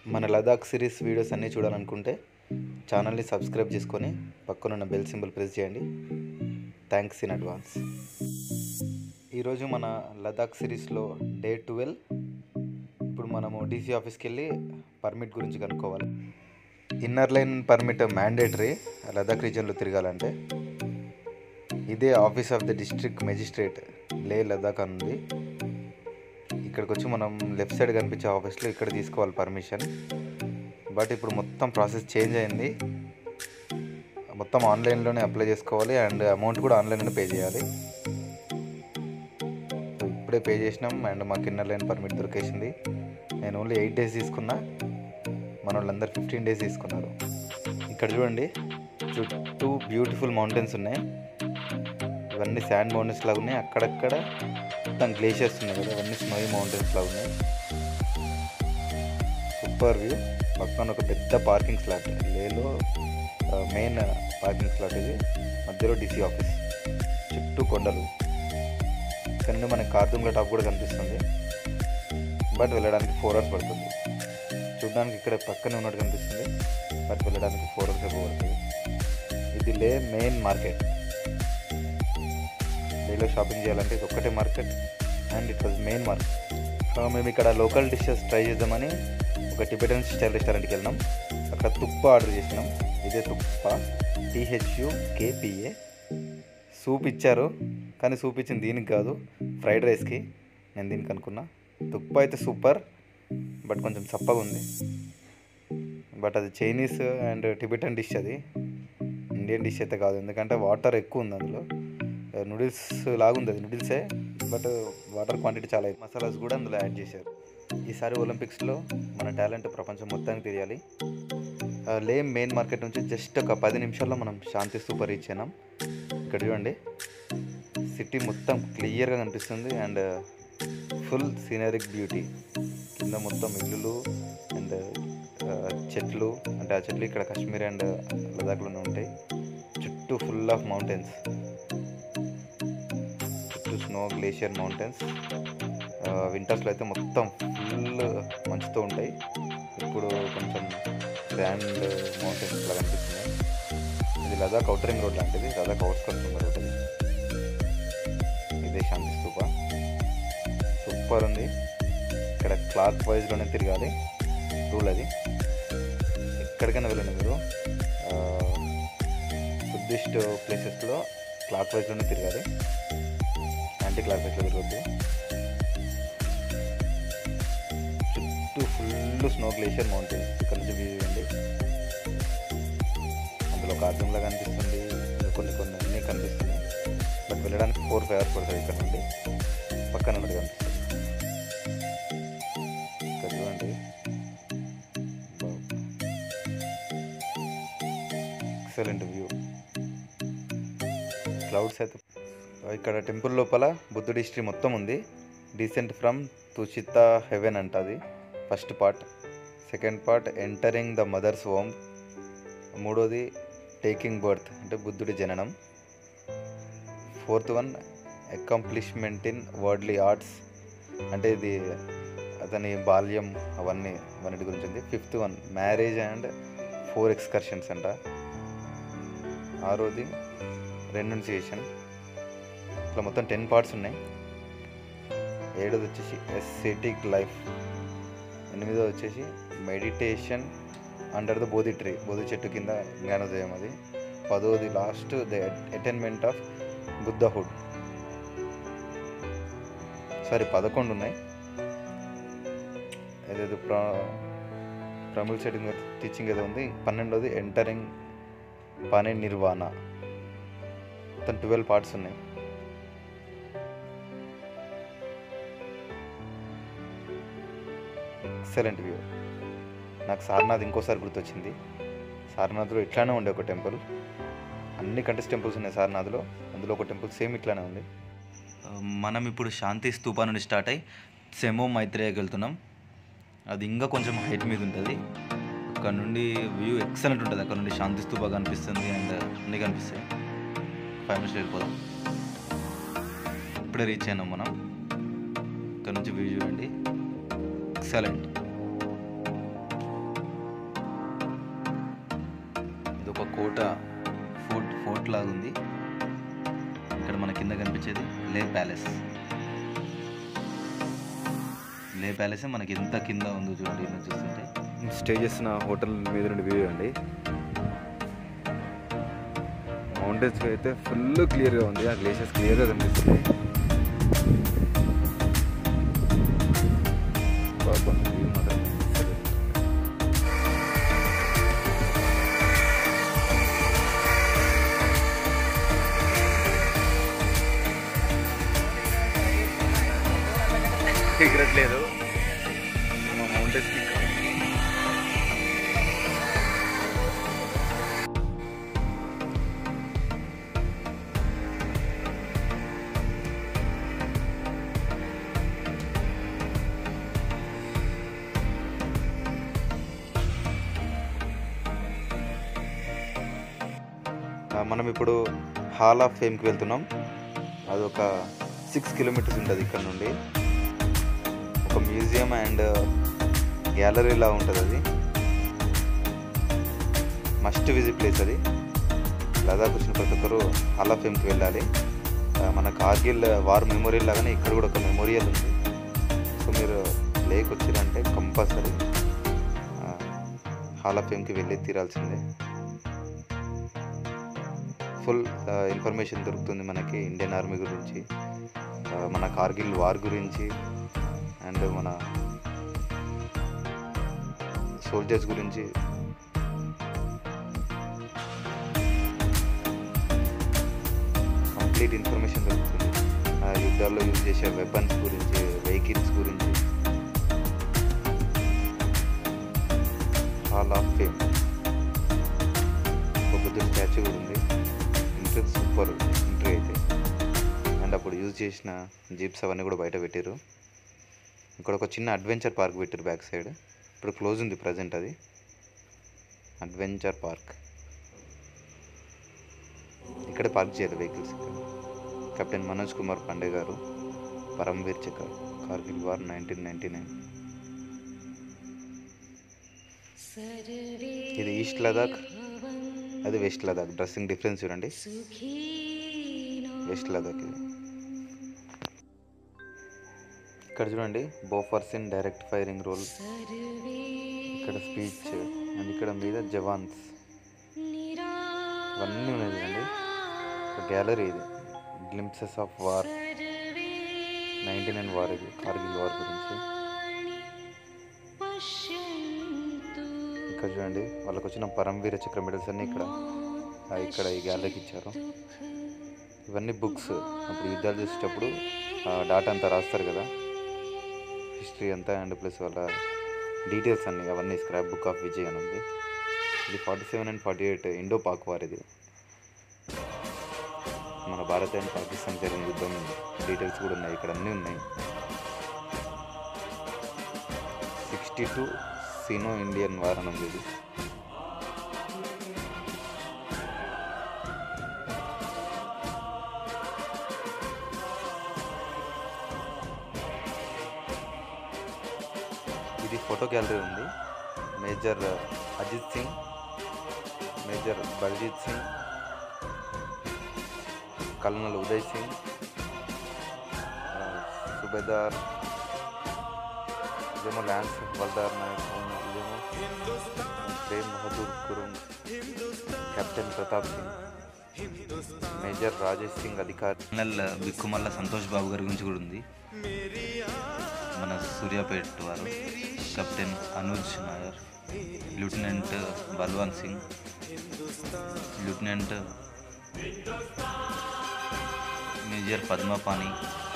మన Ladakh series videos అన్నీ చూడాలనుకుంటే ఛానల్ని సబ్స్క్రైబ్ చేసుకొని పక్కనున్న బెల్ సింబల్ ప్రెస్ చేయండి థ్యాంక్స్ ఇన్ అడ్వాన్స్ ఈరోజు మన లదాఖ్ సిరీస్లో డే ట్వెల్వ్ ఇప్పుడు మనము డీసీ ఆఫీస్కి వెళ్ళి పర్మిట్ గురించి కనుక్కోవాలి inner line permit mandatory Ladakh రీజియన్లో తిరగాలంటే ఇదే office of the district magistrate Leh Ladakh అని ఉంది ఇక్కడికి వచ్చి మనం లెఫ్ట్ సైడ్ కనిపించే ఆఫీస్లో ఇక్కడ తీసుకోవాలి పర్మిషన్ బట్ ఇప్పుడు మొత్తం ప్రాసెస్ చేంజ్ అయింది మొత్తం ఆన్లైన్లోనే అప్లై చేసుకోవాలి అండ్ అమౌంట్ కూడా ఆన్లైన్లోనే పే చేయాలి సో ఇప్పుడే పే చేసినాం అండ్ మాకు ఇన్నర్ లైన్ పర్మిట్ దొరికేసింది నేను ఓన్లీ ఎయిట్ డేస్ తీసుకున్నా మన వాళ్ళందరూ ఫిఫ్టీన్ డేస్ తీసుకున్నారు ఇక్కడ చూడండి చుట్టూ బ్యూటిఫుల్ మౌంటైన్స్ ఉన్నాయి ఇవన్నీ శాండ్ మౌంటైన్స్ లాగా ఉన్నాయి అక్కడక్కడ మొత్తం గ్లేషియర్స్ ఉన్నాయి కదా ఇవన్నీ స్నోయి మౌంటైన్స్ లాగా ఉన్నాయి సూపర్ వ్యూ పక్కన ఒక పెద్ద పార్కింగ్ స్లాట్ లేలో మెయిన్ పార్కింగ్ స్లాట్ ఇది మధ్యలో డీసీ ఆఫీస్ చుట్టూ కొండలు ఇక్కడ నుండి మనకి కార్దుంగ్ల టాప్ కూడా కనిపిస్తుంది బట్ వెళ్ళడానికి ఫోర్ అవర్స్ పడుతుంది చూడడానికి ఇక్కడ పక్కనే ఉన్నట్టు కనిపిస్తుంది బట్ వెళ్ళడానికి ఫోర్ అవర్స్ ఎక్కువ పడుతుంది ఇది లే మెయిన్ మార్కెట్ లేలో షాపింగ్ చేయాలంటే ఇది ఒక్కటే market and it was main market మేము ఇక్కడ లోకల్ డిషెస్ ట్రై చేద్దామని ఒక టిబెటన్ స్టైల్ రెస్టారెంట్కి వెళ్ళినాం అక్కడ తుప్ప ఆర్డర్ చేసినాం ఇదే తుప్ప టీహెచ్యు కేపిఏ సూప్ ఇచ్చారు కానీ సూప్ ఇచ్చింది దీనికి కాదు ఫ్రైడ్ రైస్కి నేను దీనికి అనుకున్నా తుప్ప అయితే సూపర్ బట్ కొంచెం చప్పగా ఉంది బట్ అది చైనీస్ అండ్ టిబెటన్ డిష్ అది ఇండియన్ డిష్ అయితే కాదు ఎందుకంటే వాటర్ ఎక్కువ ఉంది అందులో నూడిల్స్ లాగుంది అది నూడిల్సే బట్ వాటర్ క్వాంటిటీ చాలా ఎక్కువ మసాలాస్ కూడా అందులో యాడ్ చేశారు ఈసారి ఒలింపిక్స్లో మన టాలెంట్ ప్రపంచం మొత్తానికి తెలియాలి లే మెయిన్ మార్కెట్ నుంచి జస్ట్ ఒక పది నిమిషాల్లో మనం శాంతి సూపర్ రీచ్ అయినాం ఇక్కడ చూడండి సిటీ మొత్తం క్లియర్గా కనిపిస్తుంది అండ్ ఫుల్ సీనరిక్ బ్యూటీ కింద మొత్తం ఇల్లులు అండ్ చెట్లు అంటే ఆ చెట్లు ఇక్కడ కాశ్మీర్ అండ్ లదాఖ్లోనే ఉంటాయి చుట్టూ ఫుల్ ఆఫ్ మౌంటైన్స్ చుట్టూ స్నో గ్లేషియర్ మౌంటైన్స్ వింటర్స్లో అయితే మొత్తం ఫుల్ మంచుతో ఉంటాయి ఇప్పుడు కొంచెం శాండ్ మౌంటైన్స్ లాగా కనిపిస్తున్నాయి ఇది లదాఖ్ అవుటరింగ్ రోడ్ లాంటిది లదాఖ్ అవుట్స్కట్స్ ఉన్న రోడ్ ఇది ఇదే శాంతి స్తూప సూపర్ ఉంది ఇక్కడ క్లాక్ వైజ్లోనే తిరగాలి రూల్ అది ఎక్కడికైనా వెళ్ళండి మీరు బుద్ధిస్ట్ ప్లేసెస్లో క్లాక్ వైజ్లోనే తిరగాలి యాంటీ క్లాక్ వైజ్లో తిరగద్దు చుట్టూ ఫుల్ స్నో గ్లేషియర్ మౌంటైన్స్ ఇక్కడ నుంచి వ్యూ చేయండి అందులో కార్టూన్లా కనిపిస్తుంది ఇంకా కొన్ని కొన్ని అన్నీ కనిపిస్తున్నాయి బట్ వెళ్ళడానికి ఫోర్ ఫైవ్ అవర్స్ పడుతుంది ఇక్కడ నుండి పక్కన ఉన్నది కనిపిస్తుంది ఇక్కడ చూడండి ఎక్సలెంట్ వ్యూ క్లౌడ్స్ అయితే ఇక్కడ టెంపుల్ లోపల బుద్ధుడి హిస్టరీ మొత్తం ఉంది డీసెంట్ ఫ్రమ్ తుచిత హెవెన్ అంట అది first part second part entering the mother's home మూడోది టేకింగ్ బర్త్ అంటే బుద్ధుడి జననం fourth one accomplishment in worldly arts అంటే ఇది అతని బాల్యం అవన్నీ అవన్నిటి గురించి ఉంది fifth one marriage and four excursions అంట ఆరోది రెన్యున్సియేషన్ ఇట్లా మొత్తం టెన్ పార్ట్స్ ఉన్నాయి ఏడోది వచ్చేసి ఎస్థెటిక్ లైఫ్ ఎనిమిదో వచ్చేసి meditation under the Bodhi tree Bodhi చెట్టు కింద జ్ఞానోదయం అది పదోది last the attainment of buddhahood sorry పదకొండు ఉన్నాయి ఏదేదో ప్ర ప్రముల్ సెట్టింగ్ టీచింగ్ ఏదో ఉంది పన్నెండోది ఎంటరింగ్ పని నిర్వాణ మొత్తం ట్వెల్వ్ పార్ట్స్ ఉన్నాయి ఎక్సలెంట్ వ్యూ నాకు సారనాథ్ ఇంకోసారి గుర్తొచ్చింది సారనాథ్లో ఇట్లానే ఉండే ఒక టెంపుల్ అన్ని కంటెస్ట్ టెంపుల్స్ ఉన్నాయి సారనాథ్లో అందులో ఒక టెంపుల్ సేమ్ ఇట్లానే ఉంది మనం ఇప్పుడు శాంతి స్తూపా నుండి స్టార్ట్ అయ్యి సెమో మైత్రేయకి వెళ్తున్నాం అది ఇంకా కొంచెం హైట్ మీద ఉంటుంది అక్కడ నుండి వ్యూ ఎక్సలెంట్ ఉంటుంది అక్కడ నుండి శాంతి స్తూప కనిపిస్తుంది అండ్ అన్నీ కనిపిస్తాయి ఫైవ్ మినిట్స్ వెళ్ళిపోదాం ఇప్పుడే రీచ్ అయినాం మనం ఇక్కడ నుంచి వ్యూ చూడండి ఎక్సలెంట్ ఒక కోట ఫోర్ట్ ఫోర్ట్ లాగా ఉంది ఇక్కడ మన కింద కనిపించేది లే ప్యాలెస్ లే ప్యాలెస్ మనకి ఎంత కింద ఉందో చూడండి ఇలా చూస్తుంటే స్టే చేస్తున్న హోటల్ మీద నుండి వ్యూ అండి మౌంటైన్స్ అయితే ఫుల్ క్లియర్గా ఉంది ఆ గ్లేషియర్స్ క్లియర్గా కనిపిస్తుంది బాబా, view మాత్రం అసలు ఎగరట్లేదు మా మౌంటైన్స్కి ఆ, మనం ఇప్పుడు హాల్ ఆఫ్ ఫేమ్కి వెళ్తున్నాం అది ఒక సిక్స్ కిలోమీటర్స్ ఉంటుంది ఇక్కడ నుండి ఒక మ్యూజియం అండ్ గ్యాలరీలా ఉంటుంది అది మస్ట్ విజిట్ ప్లేస్ అది లదాఖ్ వచ్చిన ప్రతి ఒక్కరు హాల్ ఆఫ్ ఫేమ్కి వెళ్ళాలి ఆ, మన కార్గిల్ వార్ మెమోరియల్ లాగానే ఇక్కడ కూడా ఒక మెమోరియల్ ఉంది సో మీరు లేక్ వచ్చిరంటే కంపల్సరీ హాల్ ఆఫ్ ఫేమ్కి వెళ్ళి తీరాల్సిందే ఫుల్ ఇన్ఫర్మేషన్ దొరుకుతుంది మనకి ఇండియన్ ఆర్మీ గురించి ఆ, మన కార్గిల్ వార్ గురించి అండ్ మన సోల్జర్స్ గురించి కంప్లీట్ ఇన్ఫర్మేషన్ దొరుకుతుంది ఆ యుద్ధాల్లో యూజ్ చేసే వెపన్స్ గురించి వెహికల్స్ గురించి హాల్ ఆఫ్ ఫేమ్ ఒక బుద్ధుడి స్టాచ్యూ కూడా ఉంది ఎంట్రీ సూపర్ ఎంట్రీ అయితే అండ్ అప్పుడు యూజ్ చేసిన జీప్స్ అవన్నీ కూడా బయట పెట్టారు ఇక్కడ ఒక చిన్న అడ్వెంచర్ పార్క్ పెట్టారు బ్యాక్ సైడ్ ఇప్పుడు క్లోజ్ ఉంది ప్రజెంట్ అది అడ్వెంచర్ పార్క్ ఇక్కడ పార్క్ చేయాలి వెహికల్స్ ఇక్కడ కెప్టెన్ మనోజ్ కుమార్ పాండే గారు పరమ్వీర్ చక్ర Kargil war nineteen ninety nine ఇది ఈస్ట్ లదాఖ్ అది వెస్ట్ లదాఖ్ డ్రెస్సింగ్ డిఫరెన్స్ చూడండి వెస్ట్ లదాఖ్ ఇది ఇక్కడ చూడండి బోఫర్సిన్ డైరెక్ట్ ఫైరింగ్ రోల్ ఇక్కడ స్పీచ్ అండ్ ఇక్కడ మీద జవాన్స్ ఇవన్నీ ఉన్నాయి చూడండి ఒక గ్యాలరీ ఇది glimpses of war ninety nine war ఇది కార్గిల్ వార్ గురించి ఇక్కడ చూడండి వాళ్ళకి వచ్చిన పరమవీర చక్ర మెడల్స్ అన్నీ ఇక్కడ ఆ, ఇక్కడ ఈ గ్యాలరీకి ఇచ్చారు ఇవన్నీ బుక్స్ అప్పుడు యుద్ధాలు చేసేటప్పుడు డాటా అంతా రాస్తారు కదా హిస్టరీ అంతా అండ్ ప్లస్ వాళ్ళ డీటెయిల్స్ అన్నీ అవన్నీ స్క్రాప్ బుక్ ఆఫ్ విజయ్ అని ఉంది ఇది forty seven and forty eight Indo Pak war ఇది మన భారత్ అండ్ పాకిస్తాన్ జరిగిన యుద్ధం డీటెయిల్స్ కూడా ఉన్నాయి ఇక్కడ అన్నీ ఉన్నాయి sixty two Sino Indian war అని ఉంది ఇది ఇది ఫోటో గ్యాలరీ ఉంది major Ajit Singh major Baljit Singh colonel Uday Singh ఆ, సుబేదార్ ఇదేమో ల్యాన్స్ హవల్దార్ నాయక్ ఇదేమో Prem Bahadur Gurung captain Pratap Singh major Rajesh Singh Adhikari colonel బిక్కుమల్ల Santosh బాబు గారి గురించి కూడా ఉంది మన సూర్యాపేట్ వారు captain Anuj Nayyar lieutenant Balwan Singh lieutenant major Padmapani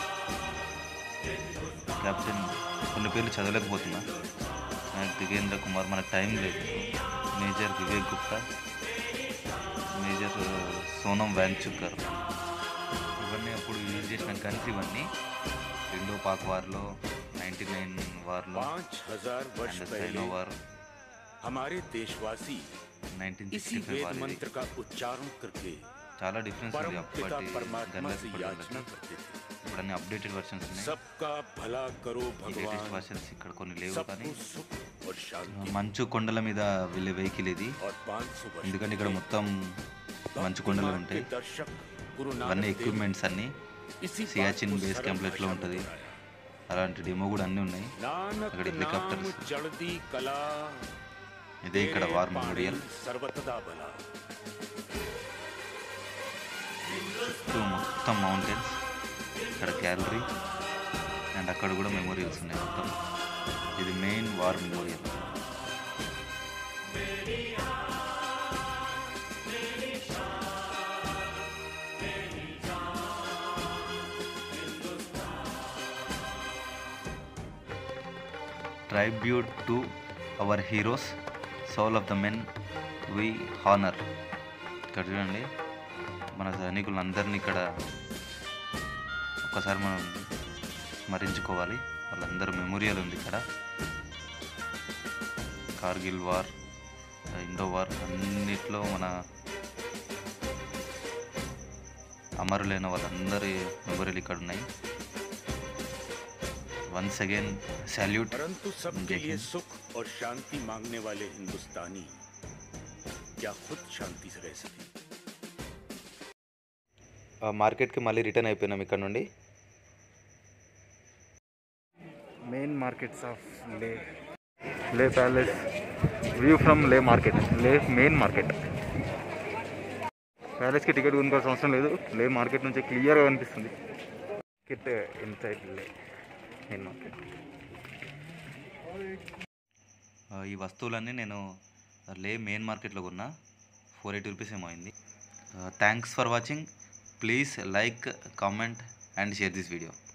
captain కొన్ని పేర్లు చదవలేకపోతున్నా నాయక్ దిగేంద్ర కుమార్ మనకు టైం లేదు మేజర్ వివేక్ గుప్తా మేజర్ సోనం వ్యాంచుకర్ ఇవన్నీ అప్పుడు యూజ్ చేసిన గన్స్ ఇవన్నీ రెండో పాక్ వార్లో నైంటీ నైన్ వార్లో पाँच हजार वर्ष అండ్ पहले సైనో వార్ हमारे देशवासी నైన్టీన్ इसी సిక్స్టీ ఫైవ్ वेद వార్ ఇది. मंत्र का उच्चारण करके చాలా డిఫరెన్స్ ఉంది परम पिता అప్పటి परमात्मा గన్లకి से ఇప్పటి याचना గన్లకి. करते थे ఇప్పుడు అన్ని అప్డేటెడ్ వర్షన్స్ ఉన్నాయి सबका भला करो ఈ లేటెస్ట్ भगवान వర్షన్స్ ఇక్కడ కొన్ని లేవు కానీ सबको सुख और शांति మంచు కొండల మీద వెళ్ళే వెహికల్ ఇది और 500 वर्ष ఎందుకంటే ఇక్కడ మొత్తం మంచు కొండలు भक्तिमान ఉంటాయి के दर्शक गुरु ఇవన్నీ नानक देव ఎక్విప్మెంట్స్ అన్నీ इसी बात సియాచిన్ को బేస్ सरल క్యాంప్లో ఎట్లా भाषा में ఉంటుంది दोहराया। అలాంటి డెమో కూడా అన్నీ ఉన్నాయి नानक अगर नाम helicopters- चढ़दी कला ఇదే ఇక్కడ तेरे వార్ पाणी మెమోరియల్ सर्वतदा बला చుట్టూ మొత్తం మౌంటైన్స్ ఇక్కడ గ్యాలరీ అండ్ అక్కడ కూడా మెమోరియల్స్ ఉన్నాయి మొత్తం ఇది main war memorial tribute to our heroes soul of the men we honour ఇక్కడ చూడండి మన సైనికులందరినీ ఇక్కడ ఒక్కసారి మనం స్మరించుకోవాలి వాళ్ళందరూ మెమోరియల్ ఉంది ఇక్కడ కార్గిల్ వార్ ఇండో వార్ అన్నిట్లో మన అమరులైన వాళ్ళందరి మెమోరియల్ ఇక్కడ ఉన్నాయి వన్స్ అగైన్ సాల్యూట్ परंतु सबके जय लिए हिंद। सुख और शांति मांगने वाले हिंदुस्तानी क्या खुद शांति से रह सके మార్కెట్కి మళ్ళీ రిటర్న్ అయిపోయినాం ఇక్కడ నుండి main markets of Leh Leh palace view from Leh market Leh main market ప్యాలెస్కి టికెట్ కొనుక్కోవాల్సిన అవసరం లేదు లే మార్కెట్ నుంచి క్లియర్గా కనిపిస్తుంది ticket inside Leh main market ఆ, ఈ వస్తువులన్నీ నేను లే మెయిన్ మార్కెట్లో కొన్నా ఫోర్ ఎయిటీ రూపీస్ ఏమో అయింది thanks for watching please like comment and share this video